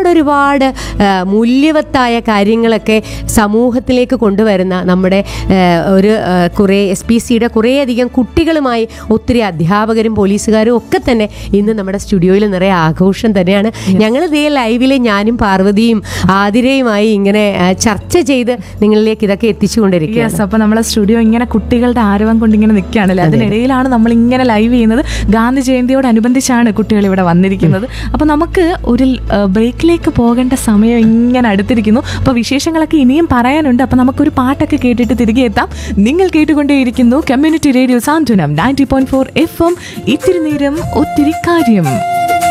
ഒരുപാട് ആ, മൂല്യവത്തായ കാര്യങ്ങളൊക്കെ സമൂഹത്തിലേക്ക് കൊണ്ടുവരുന്ന നമ്മുടെ ആ, ഒരു ആ, കുറേ എസ് പി സിയുടെ കുറേയധികം കുട്ടികളുമായി ഒത്തിരി അധ്യാപകരും പോലീസുകാരും ഒക്കെ തന്നെ ഇന്ന് നമ്മുടെ സ്റ്റുഡിയോയിൽ നിറയെ ആഘോഷം തന്നെയാണ് ഞങ്ങൾ ഇതേ ലൈവിൽ ഞാനും പാർവതിയും ആതിരയുമായി ഇങ്ങനെ ആ, ചർച്ച ചെയ്ത് നിങ്ങളിലേക്ക് ഇതൊക്കെ എത്തിച്ചുകൊണ്ടിരിക്കുക യെസ് അപ്പൊ നമ്മളെ സ്റ്റുഡിയോ ഇങ്ങനെ കുട്ടികളുടെ ആരവം കൊണ്ട് ഇങ്ങനെ നിൽക്കുകയാണല്ലേ അതിനിടയിലാണ് നമ്മൾ ഇങ്ങനെ ലൈവ് ചെയ്യുന്നത് ഗാന്ധി ജയന്തിയോടനുബന്ധിച്ചാണ് കുട്ടികൾ ഇവിടെ വന്നിരിക്കുന്നത് അപ്പൊ നമുക്ക് ഒരു ബ്രേക്കിലേക്ക് പോകേണ്ട സമയം ഇങ്ങനെ അടുത്തിരിക്കുന്നു അപ്പൊ വിശേഷങ്ങളൊക്കെ ഇനിയും പറയാനുണ്ട് അപ്പൊ നമുക്കൊരു പാട്ടൊക്കെ കേട്ടിട്ട് തിരികെ എത്താം നിങ്ങൾ കേട്ടുകൊണ്ടേയിരിക്കുന്നു community radio Santhwanam ninety point four F M ഇത്തിരി നേരം ഒത്തിരി കാര്യം